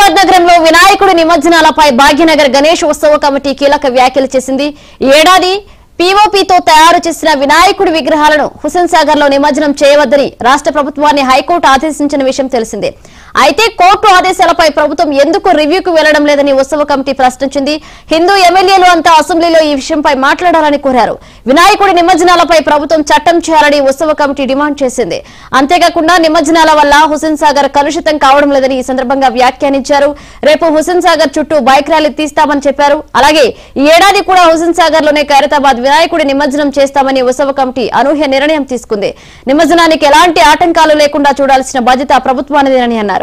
హైదరాబాద్ నగరంలో వినాయకుడి నిమజ్జనాలపై భాగ్యనగర్ గణేష్ ఉత్సవ కమిటీ కీలక వ్యాఖ్యలు చేసింది ఈ ఏడాది పీఓపీతో తయారు చేసిన వినాయకుడి విగ్రహాలను హుసేన్ సాగర్ లో నిమజ్జనం చేయవద్దని రాష్ట్ర ప్రభుత్వాన్ని హైకోర్టు ఆదేశించిన విషయం తెలిసిందే అయితే కోర్టు ఆదేశాలపై ప్రభుత్వం ఎందుకు రివ్యూకు వెళ్లడం లేదని ఉత్సవ కమిటీ ప్రశ్నించింది హిందూ ఎమ్మెల్యేలు అంతా అసెంబ్లీలో ఈ విషయంపై మాట్లాడాలని కోరారు వినాయకుడి నిమజ్జనాలపై ప్రభుత్వం చట్టం చేయాలని ఉత్సవ కమిటీ డిమాండ్ చేసింది అంతేకాకుండా నిమజ్జనాల వల్ల హుసేన్ సాగర్ కలుషితం కావడం లేదని ఈ సందర్భంగా వ్యాఖ్యానించారు రేపు హుసేన్ సాగర్ చుట్టూ బైక్ ర్యాలీ తీస్తామని చెప్పారు అలాగే ఈ ఏడాది కూడా హుసేన్ సాగర్ లోనే ఖైరతాబాద్ వినాయకుడి నిమజ్జనం చేస్తామని ఉత్సవ కమిటీ అనూహ్య నిర్ణయం తీసుకుంది నిమజ్జనానికి ఎలాంటి ఆటంకాలు లేకుండా చూడాల్సిన బాధ్యత ప్రభుత్వానిదేనని అన్నారు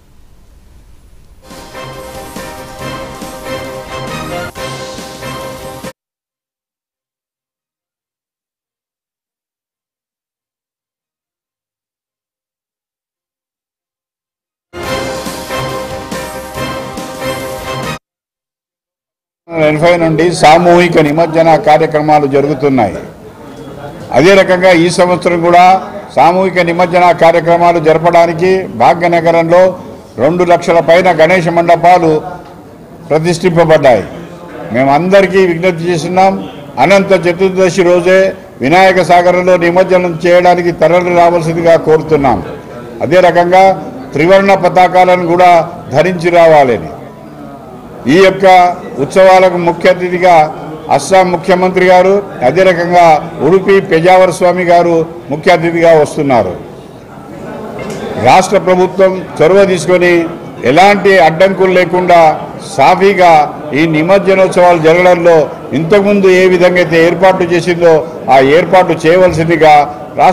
ఎనభై నుండి సామూహిక నిమజ్జన కార్యక్రమాలు జరుగుతున్నాయి అదే రకంగా ఈ సంవత్సరం కూడా సామూహిక నిమజ్జన కార్యక్రమాలు జరపడానికి భాగ్యనగరంలో రెండు లక్షల పైన గణేష మండపాలు ప్రతిష్ఠింపబడ్డాయి మేమందరికీ విజ్ఞప్తి చేస్తున్నాం అనంత చతుర్దశి రోజే వినాయక సాగరంలో నిమజ్జనం చేయడానికి తరలి రావాల్సిందిగా కోరుతున్నాం అదే రకంగా త్రివర్ణ పతాకాలను కూడా ధరించి రావాలని ఈ యొక్క ఉత్సవాలకు ముఖ్య అతిథిగా అస్సాం ముఖ్యమంత్రి గారు అదే రకంగా ఉడుపి పెజావర స్వామి గారు ముఖ్య అతిథిగా వస్తున్నారు రాష్ట్ర ప్రభుత్వం చొరవ తీసుకొని ఎలాంటి అడ్డంకులు లేకుండా సాఫీగా ఈ నిమజ్జనోత్సవాలు జరగడంలో ఇంతకుముందు ఏ విధంగా అయితే ఏర్పాటు చేసిందో ఆ ఏర్పాటు చేయవలసిందిగా